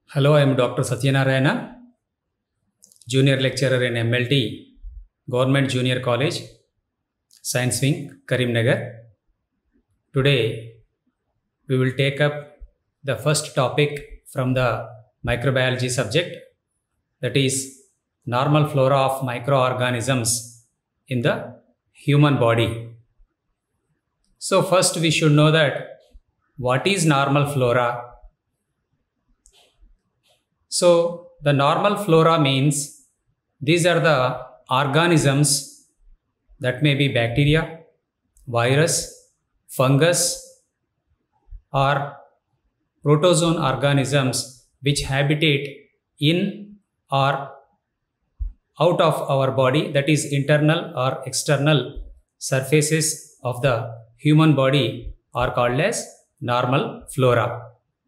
Hello, I am Dr. Satyanarayana, Junior Lecturer in MLT, Government Junior College, Science Wing, Karimnagar. Today, we will take up the first topic from the microbiology subject that is normal flora of microorganisms in the human body. So, first we should know that what is normal flora so, the normal flora means these are the organisms that may be bacteria, virus, fungus, or protozoan organisms which habitate in or out of our body, that is, internal or external surfaces of the human body, are called as normal flora.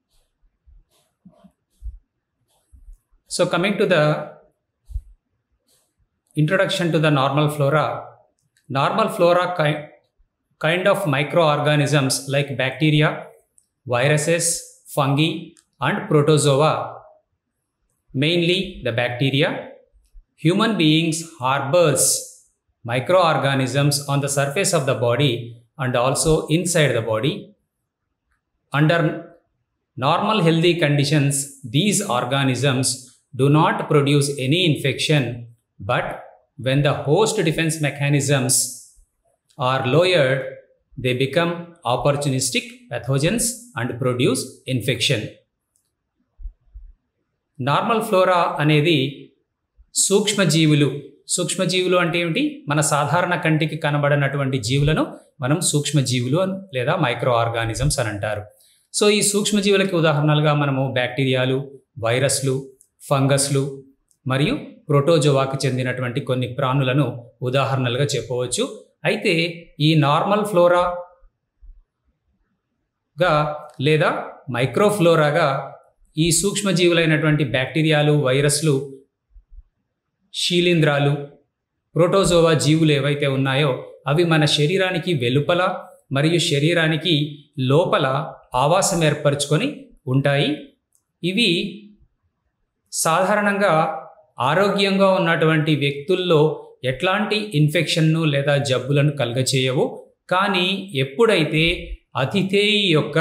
So, coming to the introduction to the normal flora, normal flora ki- kind of microorganisms like bacteria, viruses, fungi, and protozoa, mainly the bacteria, human beings harbors microorganisms on the surface of the body and also inside the body. Under normal healthy conditions, these organisms do not produce any infection, but when the host defense mechanisms are lowered, they become opportunistic pathogens and produce infection. Normal flora అనేది సూక్ష్మజీవులు సూక్ష్మజీవులు అంటే ఏమిటి మన సాధారణ కంటికి కనబడనటువంటి జీవులను మనం సూక్ష్మజీవులు అని లేదా మైక్రో ఆర్గానిజమ్స్ అని అంటారు సో ఈ సూక్ష్మజీవులకి ఉదాహరణలుగా మనము బ్యాక్టీరియాలు వైరస్లు ఫంగస్లు మరియు ప్రోటోజోవాకి చెందినటువంటి కొన్ని ప్రాణులను ఉదాహరణలుగా చెప్పవచ్చు అయితే ఈ నార్మల్ ఫ్లోరాగా లేదా మైక్రోఫ్లోరాగా ఈ సూక్ష్మజీవులైనటువంటి బ్యాక్టీరియాలు వైరస్లు శీలింధ్రాలు ప్రోటోజోవా జీవులు ఏవైతే ఉన్నాయో అవి మన శరీరానికి వెలుపల మరియు శరీరానికి లోపల ఆవాసం ఏర్పరచుకొని ఉంటాయి ఇవి సాధారణంగా ఆరోగ్యంగా ఉన్నటువంటి వ్యక్తుల్లో ఎట్లాంటి ఇన్ఫెక్షన్ను లేదా జబ్బులను కలుగచేయవు కానీ ఎప్పుడైతే అతిథేయి యొక్క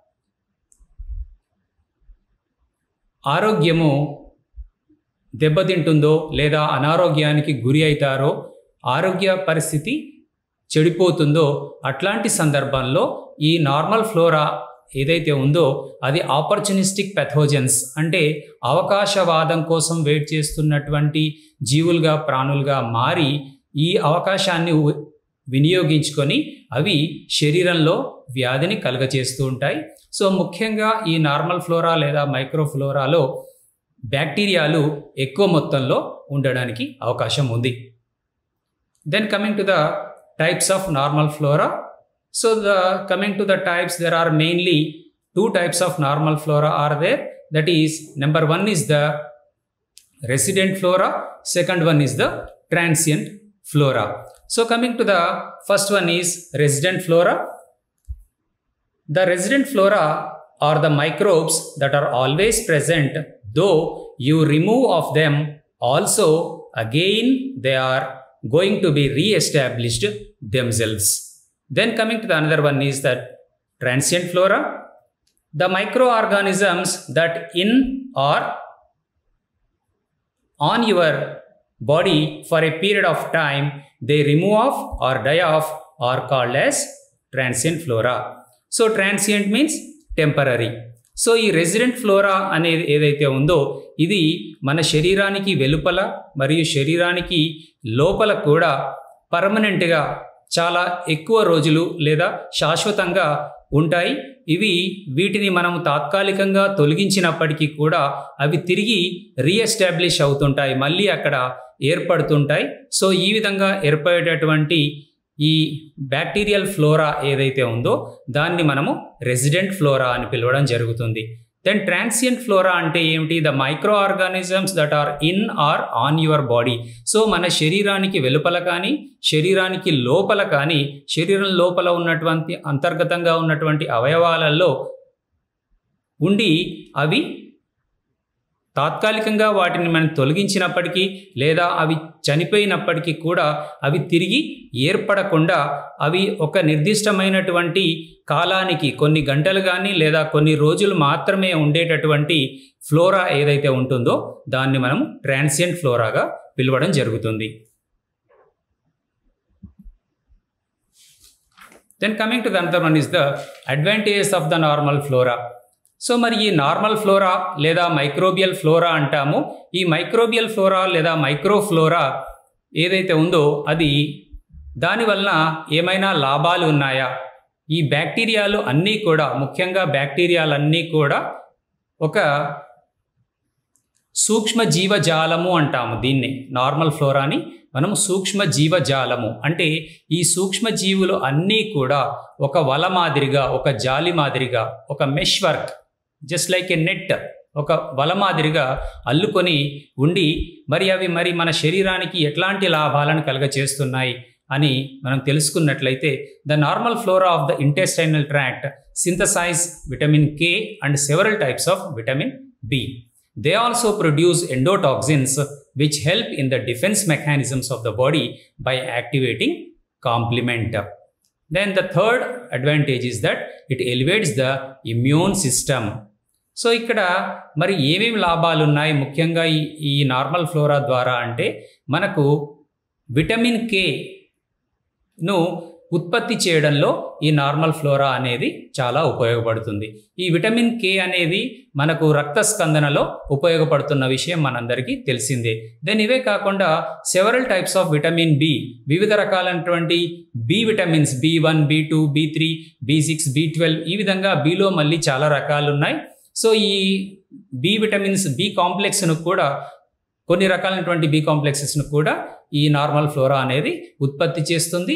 ఆరోగ్యము దెబ్బతింటుందో లేదా అనారోగ్యానికి గురి అవుతారో ఆరోగ్య పరిస్థితి చెడిపోతుందో అట్లాంటి సందర్భంలో ఈ నార్మల్ ఫ్లోరా ఏదైతే ఉందో అది ఆపర్చునిస్టిక్ పెథోజన్స్ అంటే అవకాశవాదం కోసం వెయిట్ చేస్తున్నటువంటి జీవులుగా ప్రాణులుగా మారి ఈ అవకాశాన్ని ఉ- వినియోగించుకొని అవి శరీరంలో వ్యాధిని కలుగచేస్తూ ఉంటాయి సో ముఖ్యంగా ఈ నార్మల్ ఫ్లోరా లేదా మైక్రోఫ్లోరాలో బ్యాక్టీరియాలు ఎక్కువ మొత్తంలో ఉండడానికి అవకాశం ఉంది then coming to the types of normal flora so the coming to the types there are mainly two types of normal flora are there that is number one is the resident flora second one is the transient flora so coming to the first one is resident flora the resident flora are the microbes that are always present though you remove of them also again they are going to be re-established themselves then coming to the another one is that transient flora the microorganisms that in or on your body for a period of time they remove off or die off are called as transient flora so transient means temporary so ఈ resident flora అనేది ఏదైతే ఉందో ఇది మన శరీరానికి వెలుపల మరియు శరీరానికి లోపల కూడా పర్మనెంట్గా చాలా ఎక్కువ రోజులు లేదా శాశ్వతంగా ఉంటాయి ఇవి వీటిని మనం తాత్కాలికంగా తొలగించినప్పటికీ కూడా అవి తిరిగి రీఎస్టాబ్లిష్ అవుతుంటాయి మళ్ళీ అక్కడ ఏర్పడుతుంటాయి సో ఈ విధంగా ఏర్పడేటటువంటి ఈ బ్యాక్టీరియల్ ఫ్లోరా ఏదైతే ఉందో దాన్ని మనము రెసిడెంట్ ఫ్లోరా అని పిలవడం జరుగుతుంది దెన్ ట్రాన్సియంట్ ఫ్లోరా అంటే ఏమిటి the microorganisms that are in or on your body so మన శరీరానికి వెలుపల కానీ శరీరానికి లోపల కానీ శరీరం లోపల ఉన్నటువంటి అంతర్గతంగా ఉన్నటువంటి అవయవాలలో ఉండి అవి తాత్కాలికంగా వాటిని మనం తొలగించినప్పటికీ లేదా అవి చనిపోయినప్పటికీ కూడా అవి తిరిగి ఏర్పడకుండా అవి ఒక నిర్దిష్టమైనటువంటి కాలానికి కొన్ని గంటలు కానీ లేదా కొన్ని రోజులు మాత్రమే ఉండేటటువంటి ఫ్లోరా ఏదైతే ఉంటుందో దాన్ని మనం ట్రాన్సియంట్ ఫ్లోరాగా పిలవడం జరుగుతుంది then coming to the another one is the advantages of the normal flora so మరి ఈ నార్మల్ ఫ్లోరా లేదా మైక్రోబియల్ ఫ్లోరా అంటాము ఈ మైక్రోబియల్ ఫ్లోరా లేదా మైక్రోఫ్లోరా ఏదైతే ఉందో అది దానివలన ఏమైనా లాభాలు ఉన్నాయా ఈ బ్యాక్టీరియాలు అన్నీ కూడా ముఖ్యంగా బ్యాక్టీరియాలన్నీ కూడా ఒక సూక్ష్మ జీవజాలము అంటాము దీన్ని నార్మల్ ఫ్లోరాని మనం సూక్ష్మ జీవజాలము అంటే ఈ సూక్ష్మ జీవులు అన్నీ కూడా ఒక వల మాదిరిగా ఒక జాలి మాదిరిగా ఒక meshwork just like a net ఒక వల మాదిరిగా అల్లుకొని ఉండి మరి అవి మరి మన శరీరానికి ఎట్లాంటి లాభాలను కలగచేస్తున్నాయి అని మనం తెలుసుకున్నట్లయితే the normal flora of the intestinal tract synthesize vitamin K and several types of vitamin B They also produce endotoxins which help in the defense mechanisms of the body by activating complement. Then the third advantage is that it elevates the immune system. So ఇక్కడ మరి ఏమేమి లాభాలు ఉన్నాయి ముఖ్యంగా ఈ ఈ normal flora ద్వారా అంటే మనకు విటమిన్ కేను ఉత్పత్తి చేయడంలో ఈ నార్మల్ ఫ్లోరా అనేది చాలా ఉపయోగపడుతుంది ఈ విటమిన్ కే అనేది మనకు రక్త స్కందనలో ఉపయోగపడుతున్న విషయం మనందరికీ తెలిసిందే దెన్ ఇవే కాకుండా several types of vitamin B వివిధ రకాలైనటువంటి B vitamins B one B two B three B six B twelve ఈ విధంగా బిలో మళ్ళీ చాలా రకాలు ఉన్నాయి సో ఈ బి విటమిన్స్ బి కాంప్లెక్స్ను కూడా కొన్ని రకాలైనటువంటి బి కాంప్లెక్సెస్ను కూడా ఈ నార్మల్ ఫ్లోరా అనేది ఉత్పత్తి చేస్తుంది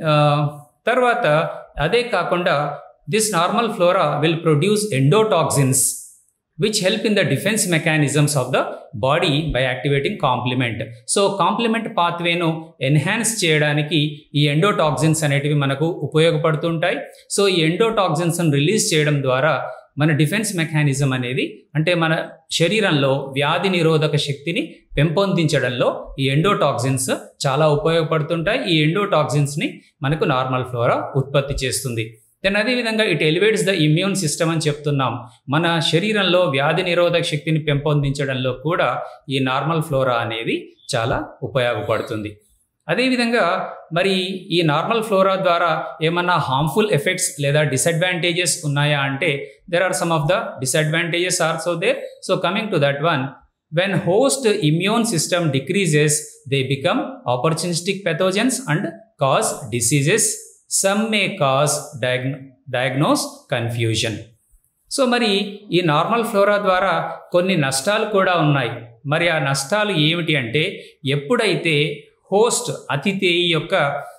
తర్వాత అదే కాకుండా this normal flora will produce endotoxins which help in the defence mechanisms of the body by activating complement so complement పాత్వేను ఎన్హాన్స్ చేయడానికి ఈ ఎండోటాక్సిన్స్ అనేటివి మనకు ఉపయోగపడుతుంటాయి సో ఈ ఎండోటాక్సిన్స్ను రిలీజ్ చేయడం ద్వారా మన డిఫెన్స్ మెకానిజం అనేది అంటే మన శరీరంలో వ్యాధి నిరోధక శక్తిని పెంపొందించడంలో ఈ ఎండోటాక్సిన్స్ చాలా ఉపయోగపడుతుంటాయి ఈ ఎండోటాక్సిన్స్ని మనకు నార్మల్ ఫ్లోరా ఉత్పత్తి చేస్తుంది దెన్ అదేవిధంగా it elevates the immune system అని చెప్తున్నాం మన శరీరంలో వ్యాధి నిరోధక శక్తిని పెంపొందించడంలో కూడా ఈ నార్మల్ ఫ్లోరా అనేది చాలా ఉపయోగపడుతుంది అదేవిధంగా మరి ఈ నార్మల్ ఫ్లోరా ద్వారా ఏమన్నా హార్మ్ఫుల్ ఎఫెక్ట్స్ లేదా డిసడ్వాంటేజెస్ ఉన్నాయా అంటే there are some of the disadvantages also there so coming to that one when host immune system decreases they become opportunistic pathogens and cause diseases some may cause diagno diagnose confusion so మరి ఈ normal flora ద్వారా కొన్ని నష్టాలు కూడా ఉన్నాయి మరి ఆ నష్టాలు ఏమిటి అంటే ఎప్పుడైతే హోస్ట్ అతిథేయి యొక్క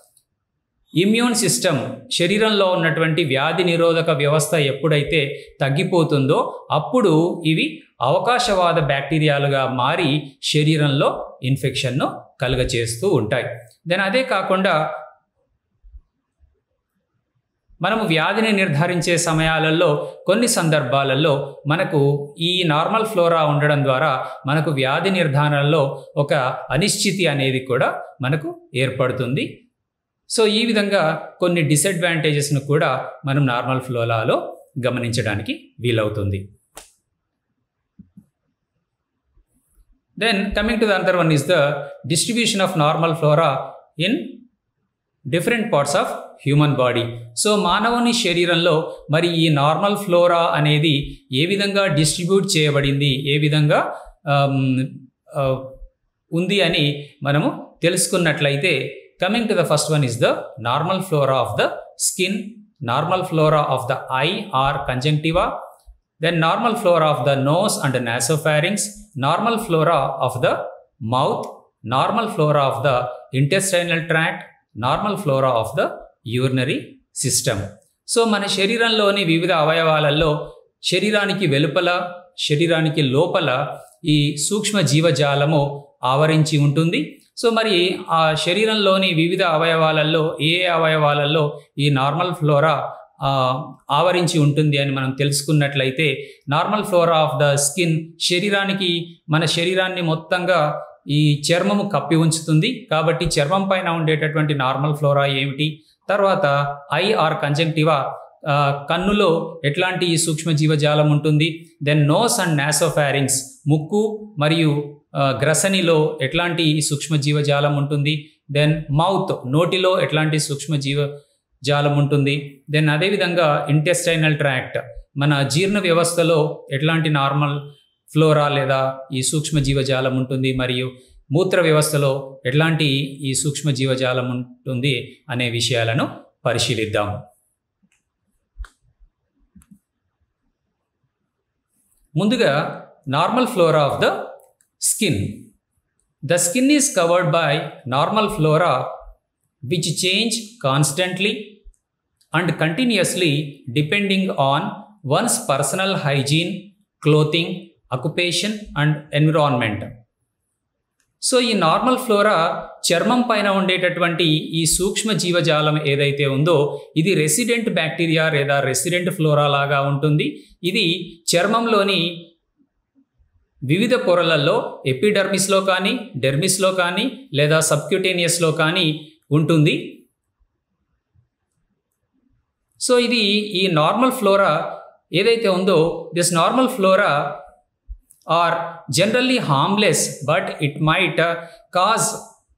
ఇమ్యూన్ సిస్టమ్ శరీరంలో ఉన్నటువంటి వ్యాధి నిరోధక వ్యవస్థ ఎప్పుడైతే తగ్గిపోతుందో అప్పుడు ఇవి అవకాశవాద బ్యాక్టీరియాలుగా మారి శరీరంలో ఇన్ఫెక్షన్ను కలుగచేస్తూ ఉంటాయి దెన్ అదే కాకుండా మనము వ్యాధిని నిర్ధారించే సమయాలలో కొన్ని సందర్భాలలో మనకు ఈ నార్మల్ ఫ్లోరా ఉండడం ద్వారా మనకు వ్యాధి నిర్ధారణలో ఒక అనిశ్చితి అనేది కూడా మనకు ఏర్పడుతుంది సో ఈ విధంగా కొన్ని డిసడ్వాంటేజెస్ను కూడా మనం నార్మల్ ఫ్లోరాలో గమనించడానికి వీలవుతుంది then coming to the other one is the distribution of normal flora in different parts of human body so మానవుని శరీరంలో మరి ఈ నార్మల్ ఫ్లోరా అనేది ఏ విధంగా డిస్ట్రిబ్యూట్ చేయబడింది ఏ విధంగా ఉంది అని మనము తెలుసుకున్నట్లయితే coming to the first one is the normal flora of the skin normal flora of the eye or conjunctiva then normal flora of the nose and nasopharynx normal flora of the mouth normal flora of the intestinal tract normal flora of the urinary system so మన శరీరంలోని వివిధ అవయవాలలో శరీరానికి వెలుపల శరీరానికి లోపల ఈ సూక్ష్మ జీవజాలము ఆవరించి ఉంటుంది సో మరి ఆ శరీరంలోని వివిధ అవయవాలలో ఏ అవయవాలలో ఈ నార్మల్ ఫ్లోరా ఆవరించి ఉంటుంది అని మనం తెలుసుకున్నట్లయితే normal flora of the skin శరీరానికి మన శరీరాన్ని మొత్తంగా ఈ చర్మము కప్పి ఉంచుతుంది కాబట్టి చర్మం పైన ఉండేటటువంటి నార్మల్ ఫ్లోరా ఏమిటి తర్వాత ఐ ఆర్ కంజంక్టివా కన్నులో ఎట్లాంటి ఈ సూక్ష్మ జీవజాలం ఉంటుంది దెన్ నోస్ అండ్ నాసోఫారింగ్స్ ముక్కు మరియు గ్రసనిలో ఎట్లాంటి సూక్ష్మ జీవజాలం ఉంటుంది దెన్ మౌత్ నోటిలో ఎట్లాంటి సూక్ష్మ జీవ జాలం ఉంటుంది దెన్ అదేవిధంగా ఇంటెస్టైనల్ ట్రాక్ట్ మన జీర్ణ వ్యవస్థలో ఎట్లాంటి నార్మల్ ఫ్లోరా లేదా ఈ సూక్ష్మ జీవజాలం ఉంటుంది మరియు మూత్ర వ్యవస్థలో ఎట్లాంటి ఈ సూక్ష్మ జీవజాలం ఉంటుంది అనే విషయాలను పరిశీలిద్దాం ముందుగా normal flora of the skin the skin is covered by normal flora which change constantly and continuously depending on one's personal hygiene, clothing, occupation and environment. So ఈ నార్మల్ ఫ్లోరా చర్మం పైన ఉండేటటువంటి ఈ సూక్ష్మ జీవజాలం ఏదైతే ఉందో ఇది రెసిడెంట్ బ్యాక్టీరియా లేదా రెసిడెంట్ ఫ్లోరా లాగా ఉంటుంది ఇది చర్మంలోని వివిధ పొరలలో ఎపిడర్మిస్లో కానీ డెర్మిస్లో కానీ లేదా సబ్క్యూటేనియస్లో కానీ ఉంటుంది సో ఇది ఈ నార్మల్ ఫ్లోరా ఏదైతే ఉందో this normal flora are generally harmless but it might cause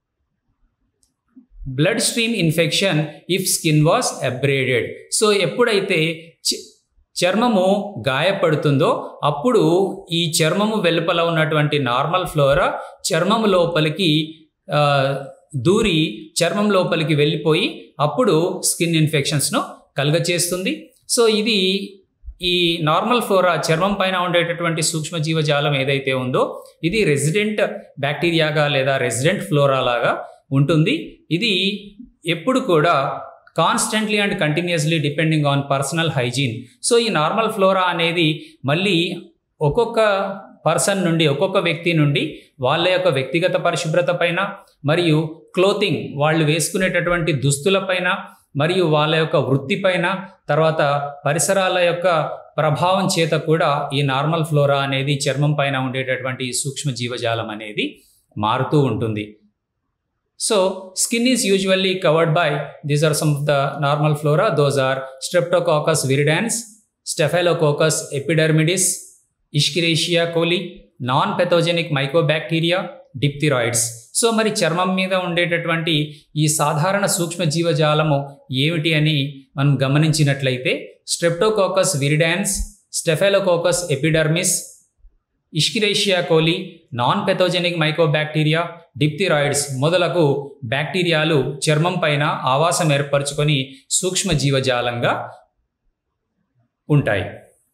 blood stream infection if skin was abraded so ఎప్పుడైతే చర్మము గాయపడుతుందో అప్పుడు ఈ చర్మము వెలుపల ఉన్నటువంటి నార్మల్ ఫ్లోరా చర్మము లోపలికి దూరి చర్మం లోపలికి వెళ్ళిపోయి అప్పుడు స్కిన్ ఇన్ఫెక్షన్స్ను కలుగచేస్తుంది సో ఇది ఈ నార్మల్ ఫ్లోరా చర్మం పైన ఉండేటటువంటి సూక్ష్మజీవజాలం ఏదైతే ఉందో ఇది రెసిడెంట్ బ్యాక్టీరియాగా లేదా రెసిడెంట్ ఫ్లోరా లాగా ఉంటుంది ఇది ఎప్పుడు కూడా constantly and continuously depending on personal hygiene so ఈ నార్మల్ ఫ్లోరా అనేది మళ్ళీ ఒక్కొక్క పర్సన్ నుండి ఒక్కొక్క వ్యక్తి నుండి వాళ్ళ యొక్క వ్యక్తిగత పరిశుభ్రత పైన మరియు క్లోతింగ్ వాళ్ళు వేసుకునేటటువంటి దుస్తులపైన మరియు వాళ్ళ యొక్క వృత్తిపైన తర్వాత పరిసరాల యొక్క ప్రభావం చేత కూడా ఈ నార్మల్ ఫ్లోరా అనేది చర్మం పైన ఉండేటటువంటి సూక్ష్మ జీవజాలం అనేది మారుతూ ఉంటుంది so skin is usually covered by these are some of the normal flora those are streptococcus viridans staphylococcus epidermidis escherichia coli non pathogenic mycobacteria diphtheroids so మరి చర్మం మీద ఉండేటటువంటి ఈ సాధారణ సూక్ష్మ జీవజాలము ఏమిటి అని మనం గమనించినట్లయితే streptococcus viridans staphylococcus epidermis escherichia coli non pathogenic mycobacteria diphtheroids మొదలగు బ్యాక్టీరియాలు చర్మం పైన ఆవాసం ఏర్పరచుకొని సూక్ష్మ జీవజాలంగా ఉంటాయి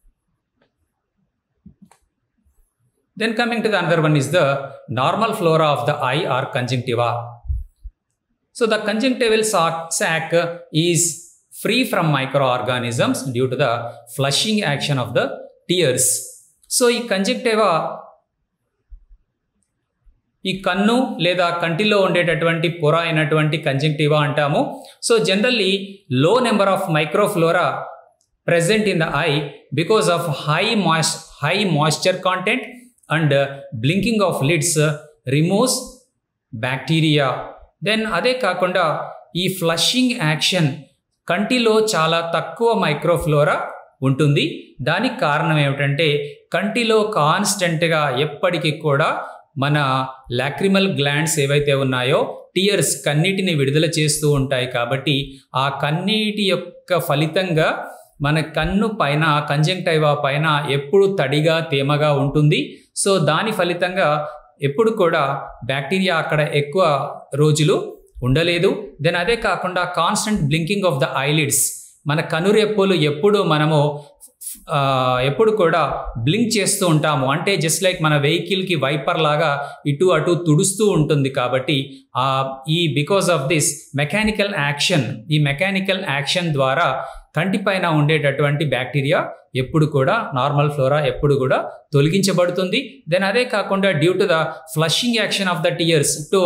Then coming to the another one is the normal flora of the eye or conjunctiva. So the conjunctival sac is free from microorganisms due to the flushing action of the tears. So ఈ conjunctiva ఈ కన్ను లేదా కంటిలో ఉండేటటువంటి పొర అయినటువంటి conjunctiva అంటాము so generally low number of microflora present in the eye because of high moist high moisture content and uh, blinking of lids uh, removes bacteria then అదే కాకుండా ఈ ఫ్లషింగ్ యాక్షన్ కంటిలో చాలా తక్కువ మైక్రోఫ్లోరా ఉంటుంది దానికి కారణం ఏమిటంటే కంటిలో కాన్స్టెంట్గా ఎప్పటికీ కూడా మన లాక్రిమల్ గ్లాండ్స్ ఏవైతే ఉన్నాయో టియర్స్ కన్నీటిని విడుదల చేస్తూ ఉంటాయి కాబట్టి ఆ కన్నీటి యొక్క ఫలితంగా మన కన్ను పైన కంజంక్టైవా పైన ఎప్పుడు తడిగా తేమగా ఉంటుంది సో దాని ఫలితంగా ఎప్పుడు కూడా బ్యాక్టీరియా అక్కడ ఎక్కువ రోజులు ఉండలేదు దెన్ అదే కాకుండా constant blinking of the eyelids మన కనురెప్పులు ఎప్పుడు మనము ఎప్పుడు కూడా బ్లింక్ చేస్తూ ఉంటాము అంటే జస్ట్ లైక్ మన వెహికల్కి వైపర్ లాగా ఇటు అటు తుడుస్తూ ఉంటుంది కాబట్టి ఈ because of this mechanical action ఈ మెకానికల్ యాక్షన్ ద్వారా కంటిపైన ఉండేటటువంటి బ్యాక్టీరియా ఎప్పుడు కూడా నార్మల్ ఫ్లోరా ఎప్పుడు కూడా తొలగించబడుతుంది దెన్ అదే కాకుండా due to the flushing action of the tears to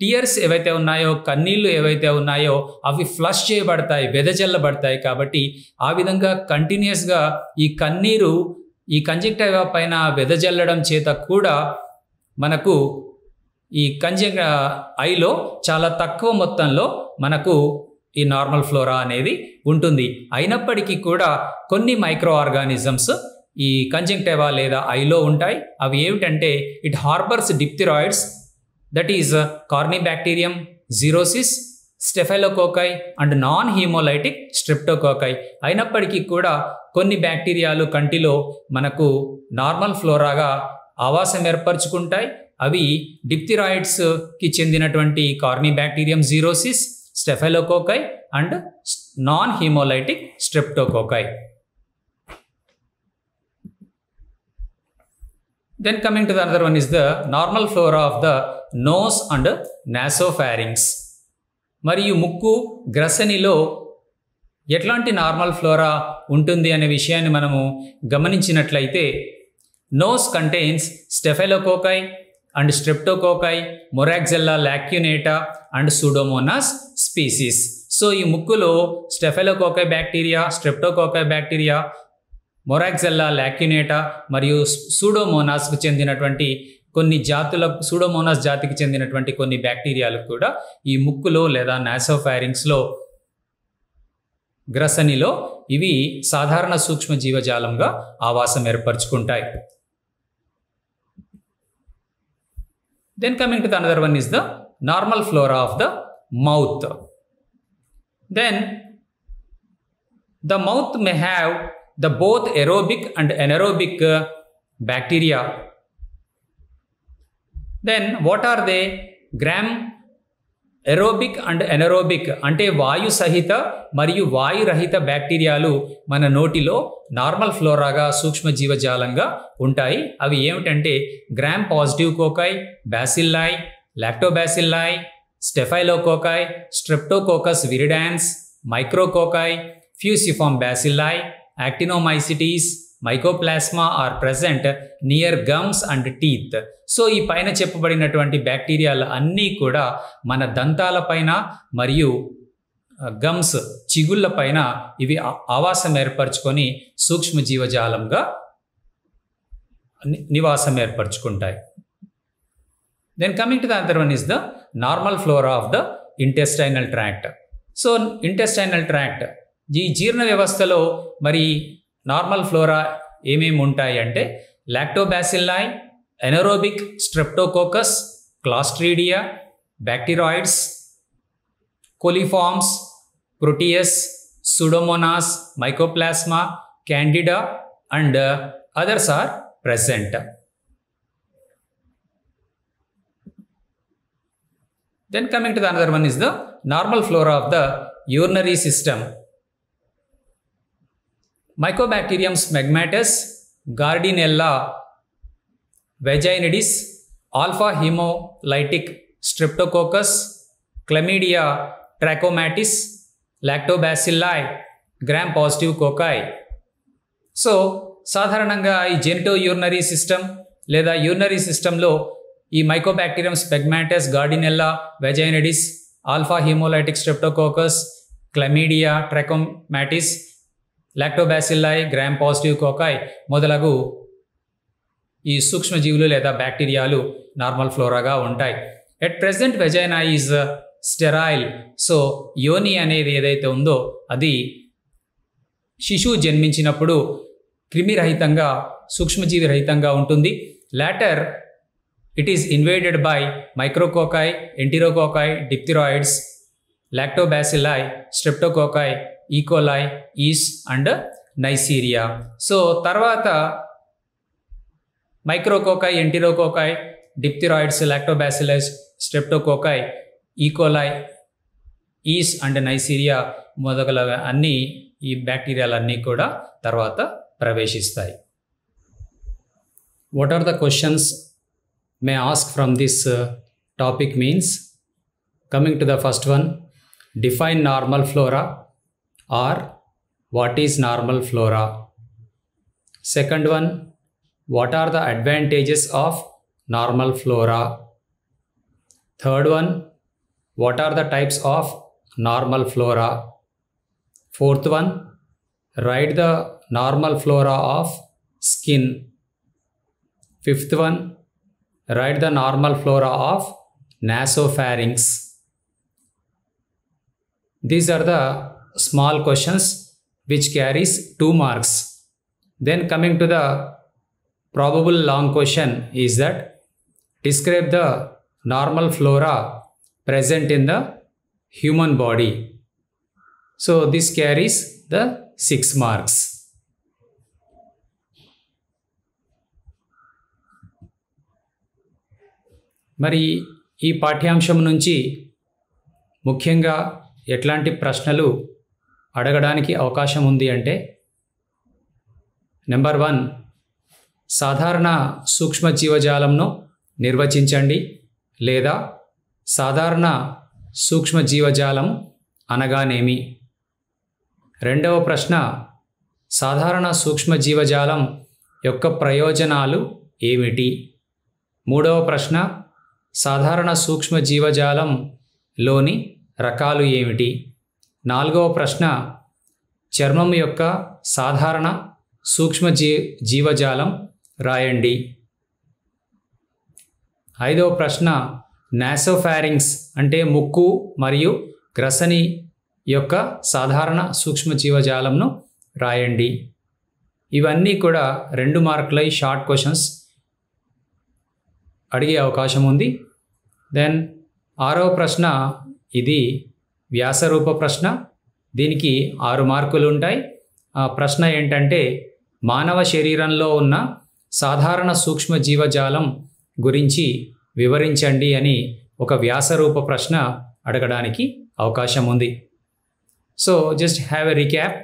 tears ఏవైతే ఉన్నాయో కన్నీళ్లు ఏవైతే ఉన్నాయో అవి ఫ్లష్ చేయబడతాయి వెదజల్లబడతాయి కాబట్టి ఆ విధంగా కంటిన్యూస్గా ఈ కన్నీరు ఈ కంజక్టివా పైన వెదజల్లడం చేత కూడా మనకు ఈ కంజక్ ఐలో చాలా తక్కువ మొత్తంలో మనకు ఈ నార్మల్ ఫ్లోరా అనేది ఉంటుంది అయినప్పటికీ కూడా కొన్ని మైక్రో ఆర్గానిజమ్స్ ఈ కంజంక్టివా లేదా ఐలో ఉంటాయి అవి ఏమిటంటే it harbours diphtheroids that is corynebacterium xerosis staphylococci and non haemolytic streptococci అయినప్పటికీ కూడా కొన్ని బ్యాక్టీరియాలు కంటిలో మనకు నార్మల్ ఫ్లోరాగా ఆవాసం ఏర్పరచుకుంటాయి అవి డిప్తిరాయిడ్స్కి చెందినటువంటి corynebacterium xerosis staphylococci and non haemolytic streptococci Then coming to the another one is the normal flora of the nose and nasopharynx. మరియు ముక్కు గ్రసనిలో ఎట్లాంటి నార్మల్ ఫ్లోరా ఉంటుంది అనే విషయాన్ని మనము గమనించినట్లయితే nose contains staphylococci and streptococci moraxella lacunata and pseudomonas species so ఈ ముక్కులో staphylococci bacteria streptococci bacteria moraxella lacunata మరియు సూడోమోనాస్కు చెందినటువంటి కొన్ని జాతుల సూడోమోనాస్ జాతికి చెందినటువంటి కొన్ని బ్యాక్టీరియాలు కూడా ఈ ముక్కులో లేదా నాసోఫారింగ్స్లో గ్రసనిలో ఇవి సాధారణ సూక్ష్మ జీవజాలంగా ఆవాసం ఏర్పరచుకుంటాయి then coming to the another one is the normal flora of the mouth then the mouth may have the both aerobic and anaerobic uh, bacteria then what are they gram aerobic and anaerobic అంటే వాయు సహిత మరియు వాయురహిత బ్యాక్టీరియాలు మన నోటిలో normal ఫ్లోరాగా సూక్ష్మ జీవజాలంగా ఉంటాయి అవి ఏమిటంటే gram positive cocci bacilli lactobacilli staphylococci streptococcus viridans micrococci fusiform bacilli actinomycetes mycoplasma are present near gums and teeth so ఈ పైన చెప్పబడినటువంటి బ్యాక్టీరియాలు అన్నీ కూడా మన దంతాల పైన మరియు గమ్స్ చిగుళ్ళ పైన ఇవి ఆవాసం ఏర్పరచుకొని సూక్ష్మ జీవజాలంగా నివాసం ఏర్పరచుకుంటాయి then coming to the other one is the normal flora of the intestinal tract so intestinal tract ఈ జీర్ణ వ్యవస్థలో మరి నార్మల్ ఫ్లోరా ఏమేమి ఉంటాయి అంటే lactobacilli anaerobic streptococcus clostridia bacteroides coliforms proteus pseudomonas mycoplasma candida and others are present Then coming to the another one is the normal flora of the urinary system. Mycobacterium smegmatis, Gardnerella vaginidis, alpha hemolytic streptococcus, Chlamydia trachomatis, lactobacilli, gram positive cocci. So సాధారణంగా ఈ genito urinary system లేదా urinary సిస్టంలో ఈ mycobacterium smegmatis gardnerella vaginalis alpha haemolytic streptococcus chlamydia trachomatis lactobacilli gram positive cocci మొదలగు ఈ సూక్ష్మజీవులు లేదా బ్యాక్టీరియాలు నార్మల్ ఫ్లోరాగా ఉంటాయి at present vagina is sterile so యోని అనేది ఏదైతే ఉందో అది శిశువు జన్మించినప్పుడు క్రిమిరహితంగా సూక్ష్మజీవి రహితంగా ఉంటుంది later it is invaded by micrococci enterococci diphtheroids lactobacilli streptococci E coli ఈస్ అండ్ నైసీరియా సో తర్వాత micrococci enterococci diphtheroids lactobacillus streptococci E coli ఈస్ అండ్ నైసీరియా మొదలగు అన్ని ఈ బ్యాక్టీరియాలన్నీ కూడా తర్వాత ప్రవేశిస్తాయి what are the questions may ask from this uh, topic means coming to the first one define normal flora or what is normal flora second one what are the advantages of normal flora third one what are the types of normal flora fourth one write the normal flora of skin fifth one write the normal flora of nasopharynx these are the small questions which carries 2 marks then coming to the probable long question is that describe the normal flora present in the human body so this carries the 6 marks మరి ఈ పాఠ్యాంశం నుంచి ముఖ్యంగా ఎట్లాంటి ప్రశ్నలు అడగడానికి అవకాశం ఉంది అంటే నెంబర్ వన్ సాధారణ సూక్ష్మ జీవజాలంను నిర్వచించండి లేదా సాధారణ సూక్ష్మ జీవజాలం అనగానేమి రెండవ ప్రశ్న సాధారణ సూక్ష్మ జీవజాలం యొక్క ప్రయోజనాలు ఏమిటి మూడవ ప్రశ్న సాధారణ సూక్ష్మ జీవజాలంలోని రకాలు ఏమిటి నాలుగవ ప్రశ్న చర్మం యొక్క సాధారణ సూక్ష్మ జీ జీవజాలం రాయండి ఐదవ ప్రశ్న నాసోఫారింగ్స్ అంటే ముక్కు మరియు గ్రసని యొక్క సాధారణ సూక్ష్మ జీవజాలంను రాయండి ఇవన్నీ కూడా రెండు మార్కులై షార్ట్ క్వశ్చన్స్ అడిగే అవకాశం ఉంది దెన్ ఆరవ ప్రశ్న ఇది వ్యాసరూప ప్రశ్న దీనికి ఆరు మార్కులు ఉంటాయి ఆ ప్రశ్న ఏంటంటే మానవ శరీరంలో ఉన్న సాధారణ సూక్ష్మ జీవజాలం గురించి వివరించండి అని ఒక వ్యాసరూప ప్రశ్న అడగడానికి అవకాశం ఉంది so just have a recap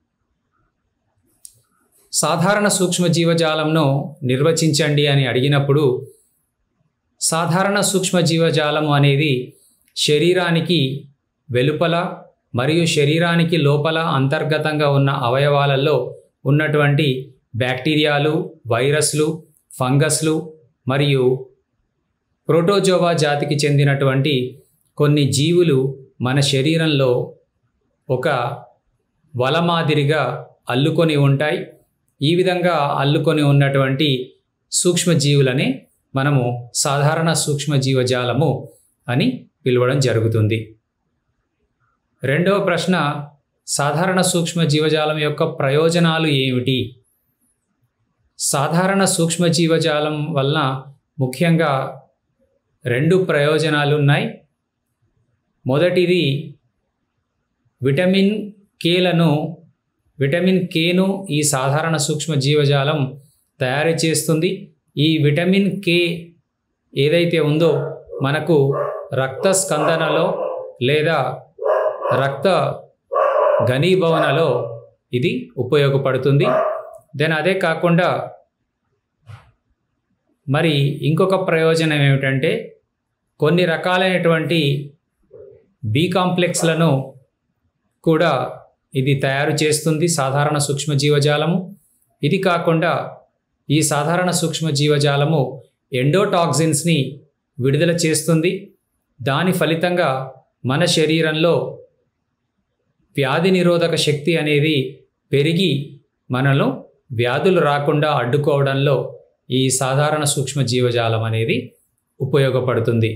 సాధారణ సూక్ష్మ జీవజాలంను నిర్వచించండి అని అడిగినప్పుడు సాధారణ సూక్ష్మ జీవజాలం అనేది శరీరానికి వెలుపల మరియు శరీరానికి లోపల అంతర్గతంగా ఉన్న అవయవాలలో ఉన్నటువంటి బ్యాక్టీరియాలు వైరస్లు ఫంగస్లు మరియు ప్రోటోజోవా జాతికి చెందినటువంటి కొన్ని జీవులు మన శరీరంలో ఒక వల మాదిరిగా అల్లుకొని ఉంటాయి ఈ విధంగా అల్లుకొని ఉన్నటువంటి సూక్ష్మజీవులని మనము సాధారణ సూక్ష్మజీవజాలము అని పిలవడం జరుగుతుంది రెండవ ప్రశ్న సాధారణ సూక్ష్మ జీవజాలం యొక్క ప్రయోజనాలు ఏమిటి సాధారణ సూక్ష్మ జీవజాలం వలన ముఖ్యంగా రెండు ప్రయోజనాలు ఉన్నాయి మొదటిది విటమిన్ కేలను విటమిన్ కేను ఈ సాధారణ సూక్ష్మ జీవజాలం తయారు చేస్తుంది ఈ విటమిన్ కే ఏదైతే ఉందో మనకు రక్త స్కందనలో లేదా రక్త ఘనీభవనలో ఇది ఉపయోగపడుతుంది దెన్ అదే కాకుండా మరి ఇంకొక ప్రయోజనం ఏమిటంటే కొన్ని రకాలైనటువంటి బి కాంప్లెక్స్లను కూడా ఇది తయారు చేస్తుంది సాధారణ సూక్ష్మజీవజాలము ఇది కాకుండా ఈ సాధారణ సూక్ష్మజీవజాలము ఎండోటాక్సిన్స్ని విడుదల చేస్తుంది దాని ఫలితంగా మన శరీరంలో వ్యాధి నిరోధక శక్తి అనేది పెరిగి మనలో వ్యాధులు రాకుండా అడ్డుకోవడంలో ఈ సాధారణ సూక్ష్మ జీవజాలం అనేది ఉపయోగపడుతుంది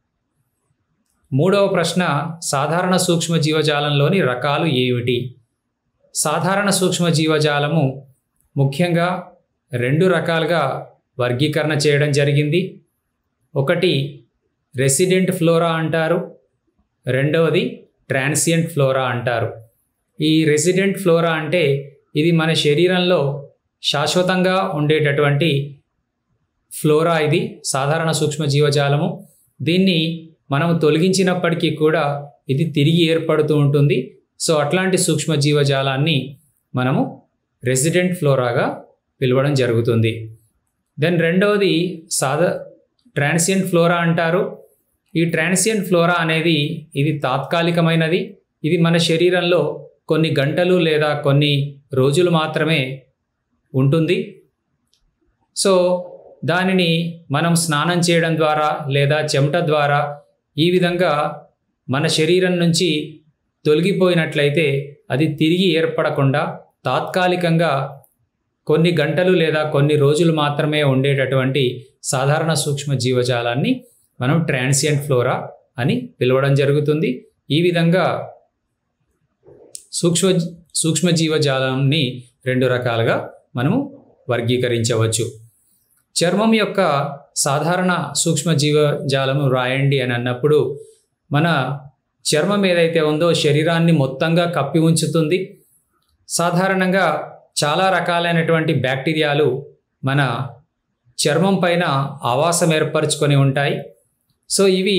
మూడవ ప్రశ్న సాధారణ సూక్ష్మ జీవజాలంలోని రకాలు ఏమిటి సాధారణ సూక్ష్మ జీవజాలము ముఖ్యంగా రెండు రకాలుగా వర్గీకరణ చేయడం జరిగింది ఒకటి రెసిడెంట్ ఫ్లోరా అంటారు రెండవది ట్రాన్సియంట్ ఫ్లోరా అంటారు ఈ రెసిడెంట్ ఫ్లోరా అంటే ఇది మన శరీరంలో శాశ్వతంగా ఉండేటటువంటి ఫ్లోరా ఇది సాధారణ సూక్ష్మ జీవజాలము దీన్ని మనం తొలగించినప్పటికీ కూడా ఇది తిరిగి ఏర్పడుతూ ఉంటుంది సో అట్లాంటి సూక్ష్మ జీవజాలాన్ని మనము రెసిడెంట్ ఫ్లోరాగా పిలవడం జరుగుతుంది దెన్ రెండవది సాధా ట్రాన్సియంట్ ఫ్లోరా అంటారు ఈ ట్రాన్సియంట్ ఫ్లోరా అనేది ఇది తాత్కాలికమైనది ఇది మన శరీరంలో కొన్ని గంటలు లేదా కొన్ని రోజులు మాత్రమే ఉంటుంది సో దానిని మనం స్నానం చేయడం ద్వారా లేదా చెమట ద్వారా ఈ విధంగా మన శరీరం నుంచి తొలగిపోయినట్లయితే అది తిరిగి ఏర్పడకుండా తాత్కాలికంగా కొన్ని గంటలు లేదా కొన్ని రోజులు మాత్రమే ఉండేటటువంటి సాధారణ సూక్ష్మ జీవజాలాన్ని మనం ట్రాన్సియంట్ ఫ్లోరా అని పిలవడం జరుగుతుంది ఈ విధంగా సూక్ష్మ సూక్ష్మ జీవజాలాన్ని రెండు రకాలుగా మనము వర్గీకరించవచ్చు చర్మం యొక్క సాధారణ సూక్ష్మ జీవజాలము రాయండి అని అన్నప్పుడు మన చర్మం ఏదైతే ఉందో శరీరాన్ని మొత్తంగా కప్పి ఉంచుతుంది సాధారణంగా చాలా రకాలైనటువంటి బ్యాక్టీరియాలు మన చర్మం పైన ఆవాసం ఏర్పరచుకొని ఉంటాయి సో ఇవి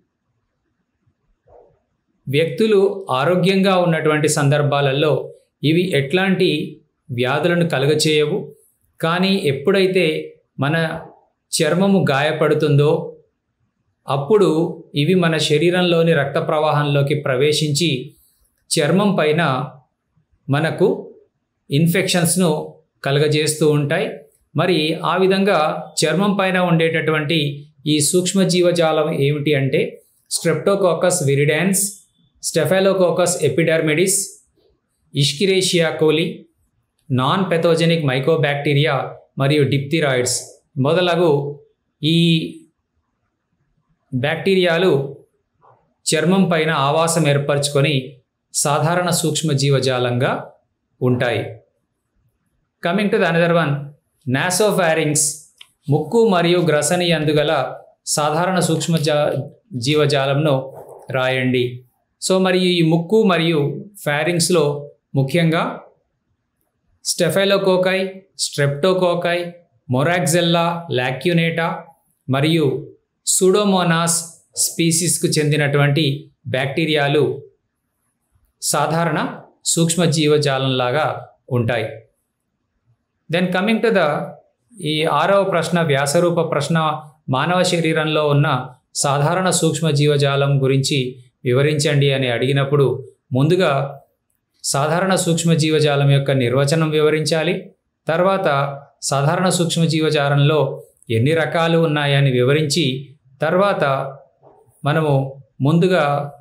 వ్యక్తులు ఆరోగ్యంగా ఉన్నటువంటి సందర్భాలలో ఇవి ఎట్లాంటి వ్యాధులను కలుగచేయవు కానీ ఎప్పుడైతే మన చర్మము గాయపడుతుందో అప్పుడు ఇవి మన శరీరంలోని రక్త ప్రవాహంలోకి ప్రవేశించి చర్మం పైన మనకు ఇన్ఫెక్షన్స్ను కలుగజేస్తూ ఉంటాయి మరి ఆ విధంగా చర్మం పైన ఉండేటటువంటి ఈ సూక్ష్మజీవజాలం ఏమిటి అంటే streptococcus viridans staphylococcus epidermidis escherichia coli non pathogenic mycobacteria మరియు డిప్తిరాయిడ్స్ మొదలగు ఈ బ్యాక్టీరియాలు చర్మం పైన ఆవాసం ఏర్పరచుకొని సాధారణ సూక్ష్మజీవజాలంగా ఉంటాయి coming to the another one nasopharynx ముక్కు మరియు గ్రసని అందుగల సాధారణ సూక్ష్మ జా జీవజాలంను రాయండి సో మరి ఈ ముక్కు మరియు ఫ్యారింగ్స్లో ముఖ్యంగా స్టెఫెలోకోకై స్ట్రెప్టోకోకై మొరాక్జెల్లా లాక్యునేటా మరియు సూడోమోనాస్ స్పీసీస్కు చెందినటువంటి బ్యాక్టీరియాలు సాధారణ సూక్ష్మజీవజాలంలాగా ఉంటాయి దెన్ కమింగ్ టు ద ఈ ఆరవ ప్రశ్న వ్యాసరూప ప్రశ్న మానవ శరీరంలో ఉన్న సాధారణ సూక్ష్మజీవజాలం గురించి వివరించండి అని అడిగినప్పుడు ముందుగా సాధారణ సూక్ష్మజీవజాలం యొక్క నిర్వచనం వివరించాలి తర్వాత సాధారణ సూక్ష్మజీవజాలంలో ఎన్ని రకాలు ఉన్నాయని వివరించి తర్వాత మనము ముందుగా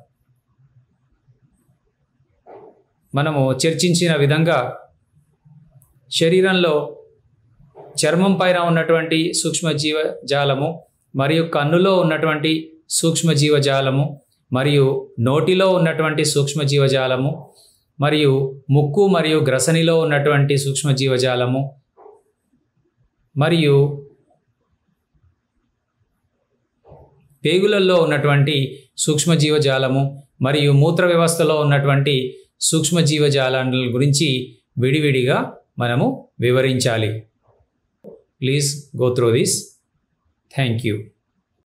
మనము చర్చించిన విధంగా శరీరంలో చర్మం పైన ఉన్నటువంటి సూక్ష్మజీవజాలము మరియు కన్నులో ఉన్నటువంటి సూక్ష్మజీవజాలము మరియు నోటిలో ఉన్నటువంటి సూక్ష్మజీవజాలము మరియు ముక్కు మరియు గ్రసనిలో ఉన్నటువంటి సూక్ష్మజీవజాలము మరియు పేగులలో ఉన్నటువంటి సూక్ష్మజీవజాలము మరియు మూత్ర వ్యవస్థలో ఉన్నటువంటి సూక్ష్మజీవజాలాల గురించి విడివిడిగా మనము వివరించాలి please go through this thank you